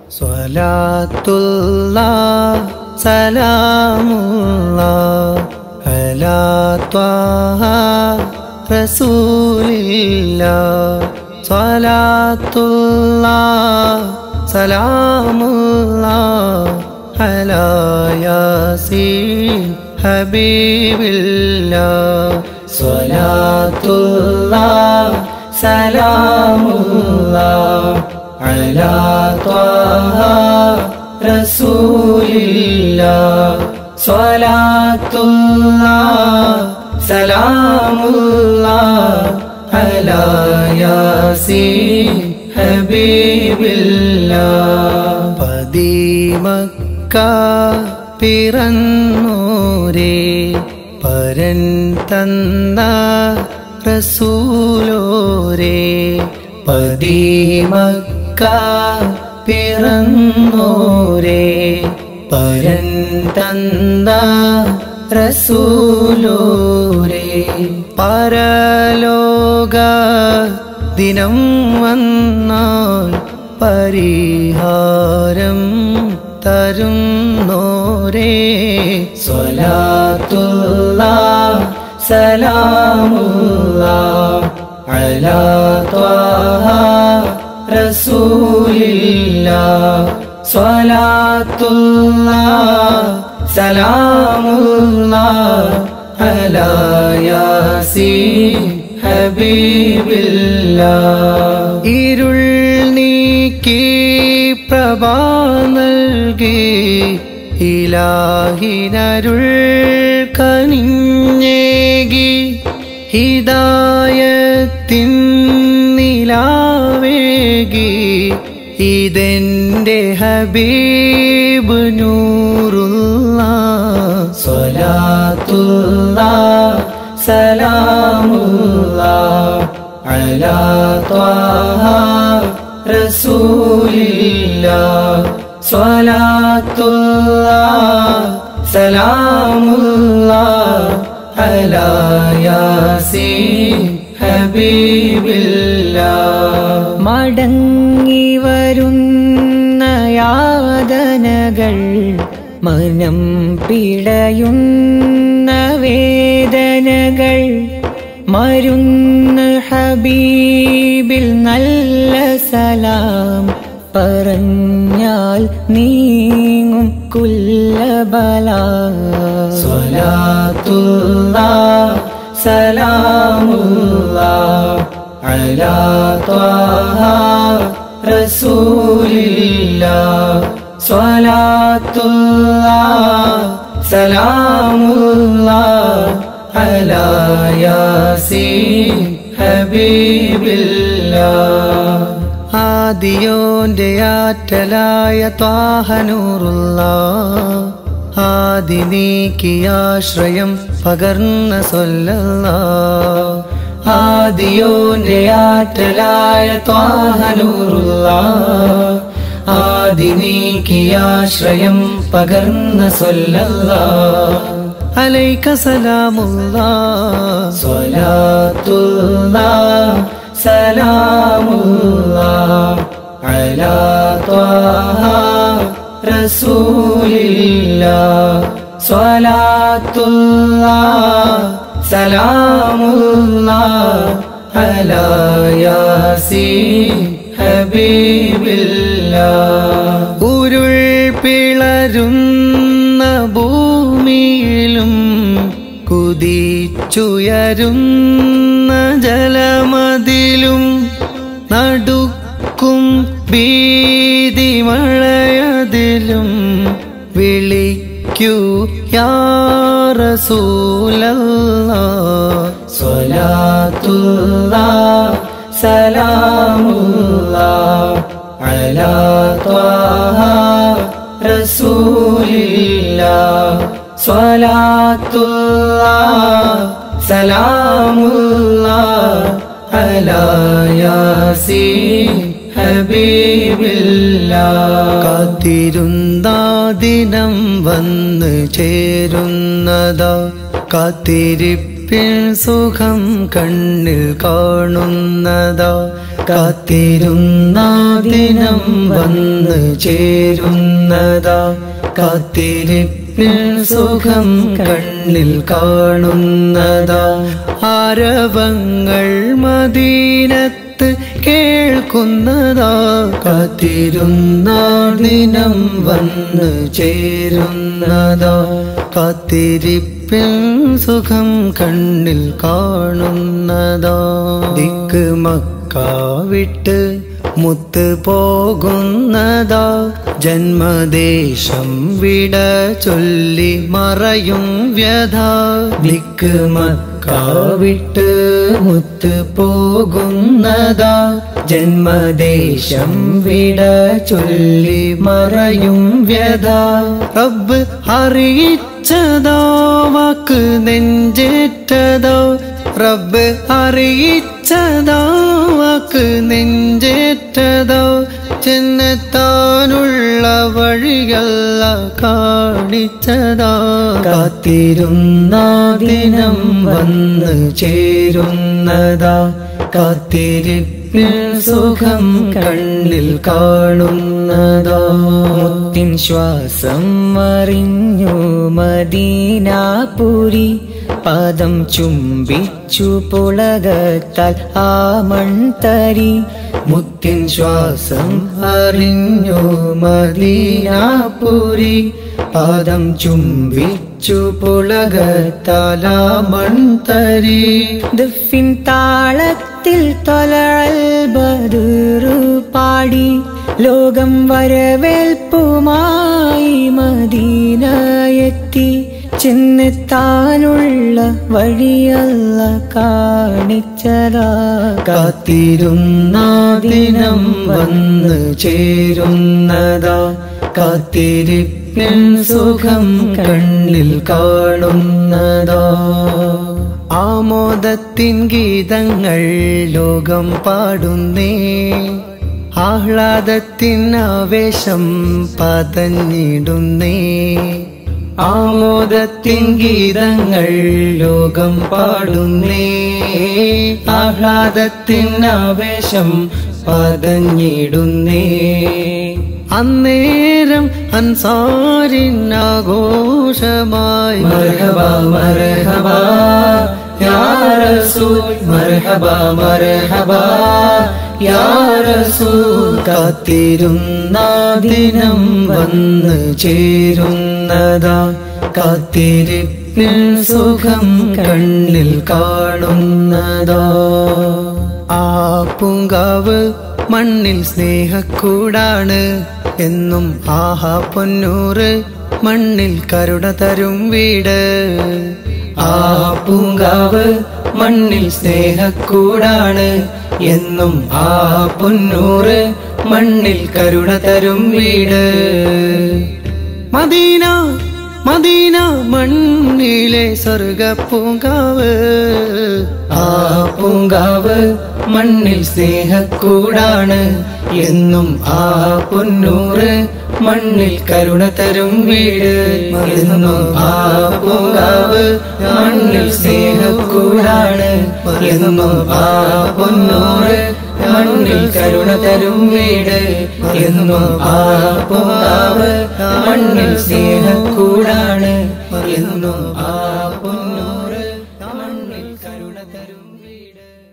സ്വലാത്തുള്ള സലാമുള്ള അലാ ത്വാഹ റസൂലില്ല സ്വലാത്തുള്ള സലാമുള്ള അലാ യാസീൻ ഹബീബില്ല സ്വലാത്തുള്ള സലാമുള്ള അലാ ത്വാഹ റസൂലില്ല സ്വലാത്തുള്ള സലാമുള്ള അലാ യാസീൻ ഹബീബില്ല പതിമക്ക പിറന്നോരേ പരൻ തന്ന റസൂലോരേ പതിമക്ക പിറന്നോരേ പരൻ തന്ന റസൂലോരേ പരലോക ദിനം വന്നാൽ പരിഹാരം തരുന്നോരേ സ്വലാത്തുള്ള സലാമുള്ള അലാ ത്വാഹ റസൂലില്ല സ്വലാത്തുള്ള സലാമുള്ള അലാ യാസീൻ ഹബീബില്ല ഇരുൾ നീക്കി പ്രഭ നൽകി ഇലാഹിനരുൾ കനിഞ്ഞേകി ഹിദായത്തിൻ നിലാവേകി ഇതെന്റെ ഹബീബ് നൂറുള്ള സ്വലാത്തുള്ള സലാമുള്ള അലാ ത്വാഹ റസൂലില്ല സ്വലാത്തുള്ള സലാമുള്ള അലാ യാസീൻ ഹബീബില്ല മടങ്ങി വരുന്ന യാതനകൾ മനം പിടയുന്ന വേദനകൾ മരുന്ന് ഹബീബിൽ നല്ല സലാം പറഞ്ഞാൽ നീങ്ങും കുല്ലബല സ്വലാത്തുള്ള സലാമുള്ള അലാ ത്വാഹ റസൂലില്ല സ്വലാത്തുള്ള സലാമുള്ള അലാ യാസീൻ ഹബീബില്ല ആദിയോന്റെ ആറ്റലായ ത്വാഹനൂറുള്ള ആദി നീക്കിയാശ്രയം പകർന്ന സൊല്ലല്ല ആദിയോന്റെ ആറ്റലായ ത്വാഹനൂറുള്ള ആദി നീക്കിയാശ്രയം പകർന്ന സൊല്ലല്ല അലൈക സലാമുള്ള സ്വലാത്തുള്ള സലാമുള്ള അലാ ത്വാഹ റസൂലില്ല സ്വലാത്തുള്ള സലാമുള്ള അലാ യാസീൻ ഹബീബില്ല ഉരുൾ പിളരുന്ന ഭൂമിയിലും കുതിച്ചുയരുന്ന ജലമതിലും നടുക്കും ഭീതി മഴയതിലും വിളിക്കൂ യാറസൂലല്ല സ്വലാത്തുള്ള സലാമുള്ള അലാ ത്വാഹ റസൂലില്ല സ്വലാത്തുള്ള സലാമുള്ള അലാ യാസീൻ ഹബീബില്ല കാത്തിരുന്ന ദിനം വന്ന് ചേരുന്നതാ കാത്തിരിപ്പ് കാത്തിരിപ്പിൽ സുഖം കണ്ണിൽ കാണുന്നതാ കാത്തിരുന്ന ദിനം വന്ന് ചേരുന്നതാ കാത്തിരിപ്പിൽ സുഖം കണ്ണിൽ കാണുന്നതാ ആരവങ്ങൾ മദീനത്ത് കേൾക്കുന്നതാ കാത്തിരുന്ന ദിനം വന്ന് ചേരുന്നതാ കാത്തിരിപ്പിൽ സുഖം കണ്ണിൽ കാണുന്നതാ ദിക്ക് മക്ക വിട്ട് മുത്ത് പോകുന്നതാ ജന്മദേശം വിട ചൊല്ലി മറയും വ്യഥ ദിക്ക് മക്ക വിട്ട് മുത്ത് പോകുന്നതാ ജന്മദേശം വിട ചൊല്ലി മറയും വ്യഥ റബ്ബ് അറിയിച്ചതോ വാക്ക് നെഞ്ചേറ്റതോ റബ്ബ് അറിയിച്ചതോ വാക്ക് നെഞ്ചേറ്റതോ ചെന്നെത്താനുള്ള വഴിയല്ല കാണിച്ചതാ കാത്തിരുന്ന ദിനം വന്ന് ചേരുന്നതാ കാത്തിരിപ്പിൽ സുഖം കണ്ണിൽ കാണുന്നതാ മുത്തിൻ ശ്വാസം അറിഞ്ഞു മദീനാപുരി പദം ചുംബിച്ചു പുളകത്താൽ ആ മൺതരി മുത്തിൻ ശ്വാസം അറിഞ്ഞു മദീനാപുരി പാദം ചുംബിച്ചു പുളകത്താല മൺതരി ദഫിൻ താളത്തിൽ തൊലഴൽ ബദുറു പാടി ലോകം വരവേൽപ്പുമായി മദീനയെത്തി ചെന്നെത്താനുള്ള വഴിയല്ല കാണിച്ചതാ കാത്തിരുന്ന ദിനം വന്ന് ചേരുന്നതാ കാത്തിരിപ്പിൻ സുഖം കണ്ണിൽ കാണുന്നതാ ആമോദത്തിൻ ഗീതങ്ങൾ ലോകം പാടുന്നേ ആഹ്ലാദത്തിൻ ആവേശം പതഞ്ഞിടുന്നേ ആമോദത്തിൻ ഗീതങ്ങൾ ലോകം പാടുന്നേ ആഹ്ലാദത്തിൻ ആവേശം പതഞ്ഞിടുന്നേ അന്നേരം അൻസാരിനാഘോഷമായി മർഹബ മർഹബ യാ റസൂൽ മർഹബ മർഹബ യാ റസൂൽ കാത്തിരുന്ന ദിനം വന്ന് ചേരുന്നതാ കാത്തിരിപ്പിൽ സുഖം കണ്ണിൽ കാണുന്നതാ ആ പൂങ്കാവ് മണ്ണിൽ സ്നേഹക്കൂടാണ് എന്നും ആഹാ പൊന്നൂറ് മണ്ണിൽ കരുണ തരും വീട് ആ പൂങ്കാവ് മണ്ണിൽ സ്നേഹക്കൂടാണ് എന്നും ആ പൊന്നൂറ് മണ്ണിൽ കരുണ തരും വീട് മദീന മദീന മണ്ണിലെ സ്വർഗ പൂങ്കാവ് ആ പൂങ്കാവ് മണ്ണിൽ സ്നേഹക്കൂടാണ് എന്നും ആ പൊന്നൂറ് മണ്ണിൽ കരുണ തരും വീട് എന്നും ആ പൂങ്കാവ് മണ്ണിൽ സ്നേഹക്കൂടാണ് എന്നും ആ പൊന്നൂറ് മണ്ണിൽ കരുണ തരും വീട് എന്നും ആ പൂങ്കാവ് മണ്ണിൽ സ്നേഹക്കൂടാണ് എന്നും ആ പൊന്നൂറ് മണ്ണിൽ കരുണ തരും വീട്